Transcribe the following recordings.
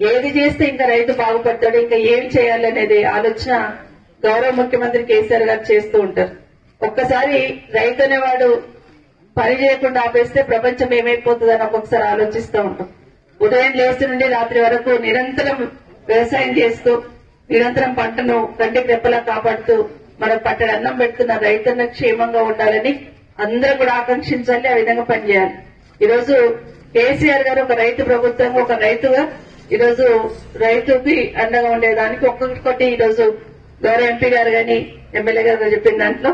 ఏది చేస్తే ఇంకా రైతు బాగుపడతాడు ఇంకా ఏం చేయాలనేది ఆలోచన గౌరవ ముఖ్యమంత్రి కేసీఆర్ గారు చేస్తూ ఉంటారు ఒక్కసారి రైతు అనేవాడు పని చేయకుండా ఆపేస్తే ప్రపంచం ఏమైపోతుందని ఒక్కొక్కసారి ఆలోచిస్తూ ఉంటాం ఉదయం లేచి నుండి రాత్రి వరకు నిరంతరం వ్యవసాయం చేస్తూ నిరంతరం పంటను కంటికి రెప్పలా కాపాడుతూ మనకు పట్టడి అన్నం పెడుతున్న రైతన్న క్షేమంగా ఉండాలని అందరూ కూడా ఆకాంక్షించాలి ఆ విధంగా పనిచేయాలి ఈరోజు కేసీఆర్ గారు ఒక రైతు ప్రభుత్వం ఒక రైతుగా ఈరోజు రైతుకి అండగా ఉండేదానికి ఒక్కొక్కటి ఈరోజు గౌరవ ఎంపీ గారు గాని ఎమ్మెల్యే గారు చెప్పిన దాంట్లో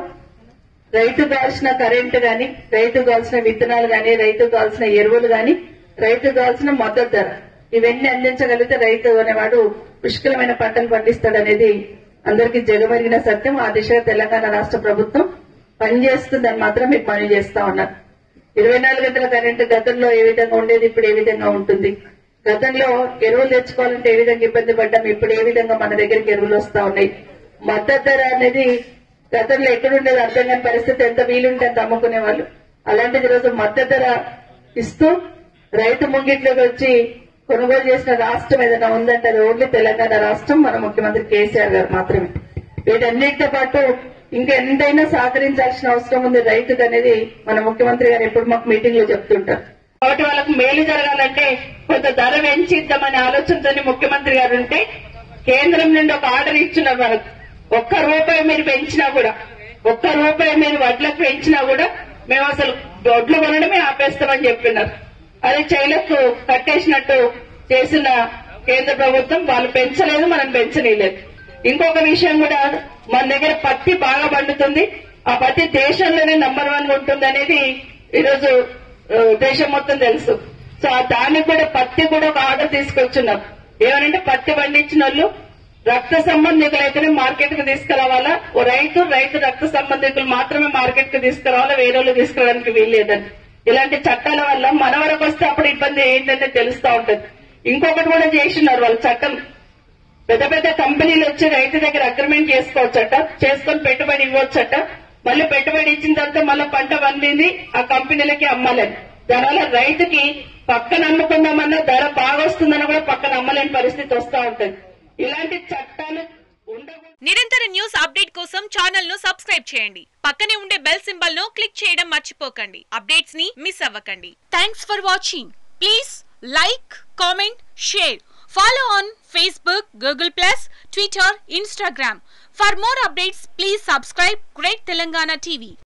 రైతు కావాల్సిన కరెంటు గాని రైతు కావాల్సిన విత్తనాలు గాని రైతు కావాల్సిన ఎరువులు గాని రైతు కావాల్సిన మద్దతు ధర ఇవన్నీ అందించగలిగితే రైతు అనేవాడు పుష్కలమైన పంటలు పండిస్తాడనేది అందరికీ జగమరిగిన సత్యం ఆ దిశగా తెలంగాణ రాష్ట్ర ప్రభుత్వం పనిచేస్తుందని మాత్రం మీకు పని చేస్తా ఉన్నారు ఇరవై నాలుగు గంటల కరెంటు గతంలో ఏ విధంగా ఉండేది ఇప్పుడు ఏ విధంగా ఉంటుంది గతంలో ఎరువులు తెచ్చుకోవాలంటే ఏ విధంగా ఇబ్బంది పడ్డాం ఇప్పుడు ఏ విధంగా మన దగ్గరికి ఎరువులు వస్తా ఉన్నాయి మద్దతు ధర అనేది గతంలో ఎక్కడుండేది అర్థం కాని పరిస్థితి ఎంత వీలుంటే అంత అమ్ముకునే వాళ్ళు అలాంటిది ఈరోజు మద్దతు ధర ఇస్తూ రైతు ముంగిట్లోకి వచ్చి కొనుగోలు చేసిన రాష్ట్రం ఏదైనా ఉందంటే అది ఓన్లీ తెలంగాణ రాష్ట్రం మన ముఖ్యమంత్రి కేసీఆర్ గారు మాత్రమే వీటన్నిటితో పాటు ఇంకా ఎంతైనా సహకరించాల్సిన అవసరం ఉంది రైతుకు అనేది మన ముఖ్యమంత్రి గారు ఎప్పుడు మాకు మీటింగ్ లో చెప్తుంటారు కాబట్టి వాళ్ళకు మేలు జరగాలంటే కొంత ధర పెంచిద్దామనే ఆలోచనతోనే ముఖ్యమంత్రి గారు ఉంటే కేంద్రం నుండి ఒక ఆర్డర్ ఇచ్చున్నారు మనకు ఒక్క రూపాయి మీరు పెంచినా కూడా ఒక్క రూపాయి మీరు వడ్లకు పెంచినా కూడా మేము అసలు వడ్లు కొనడమే ఆపేస్తామని చెప్పినారు అది చైలకు కట్టేసినట్టు చేసిన కేంద్ర ప్రభుత్వం వాళ్ళు పెంచలేదు మనం పెంచనీయలేదు ఇంకొక విషయం కూడా మన దగ్గర పత్తి బాగా పండుతుంది ఆ పత్తి దేశంలోనే నంబర్ వన్ ఉంటుంది అనేది ఈరోజు ఆ, దేశం మొత్తం తెలుసు సో ఆ దానికి కూడా పత్తి కూడా ఒక ఆర్డర్ తీసుకొచ్చున్నాం ఏమనంటే పత్తి పండించిన వాళ్ళు రక్త సంబంధికులైతేనే మార్కెట్ కు తీసుకురావాలా ఓ రైతు రైతు రక్త సంబంధికులు మాత్రమే మార్కెట్ కు తీసుకురావాలా వేరే వాళ్ళు తీసుకురావడానికి వీల్లేదని ఇలాంటి చట్టాల వల్ల మన వరకు వస్తే అప్పుడు ఇబ్బంది ఏంటంటే తెలుస్తా ఉంటది ఇంకొకటి కూడా చేసినారు వాళ్ళు చట్టం పెద్ద పెద్ద కంపెనీలు వచ్చి రైతు దగ్గర అగ్రిమెంట్ చేసుకోవచ్చట చేసుకొని పెట్టుబడి ఇవ్వచ్చట మళ్ళీ పెట్టుబడి ఇచ్చిన తర్వాత మళ్ళీ పంట పండింది ఆ కంపెనీలకి అమ్మాలని దానివల్ల రైతుకి పక్కన అమ్ముకుందామన్నా ధర బాగా వస్తుందని కూడా పక్కన అమ్మలేని పరిస్థితి వస్తా ఉంటది ఇలాంటి చట్టాలు ఉండకూడదు నిరంతర న్యూస్ అప్డేట్ కోసం ఛానల్ ను సబ్స్క్రైబ్ చేయండి పక్కనే ఉండే బెల్ సింబల్ ను క్లిక్ చేయడం మర్చిపోకండి అప్డేట్స్ ని మిస్ అవ్వకండి thanks for watching please like comment share follow on Facebook Google plus Twitter Instagram for more updates please subscribe great Telangana TV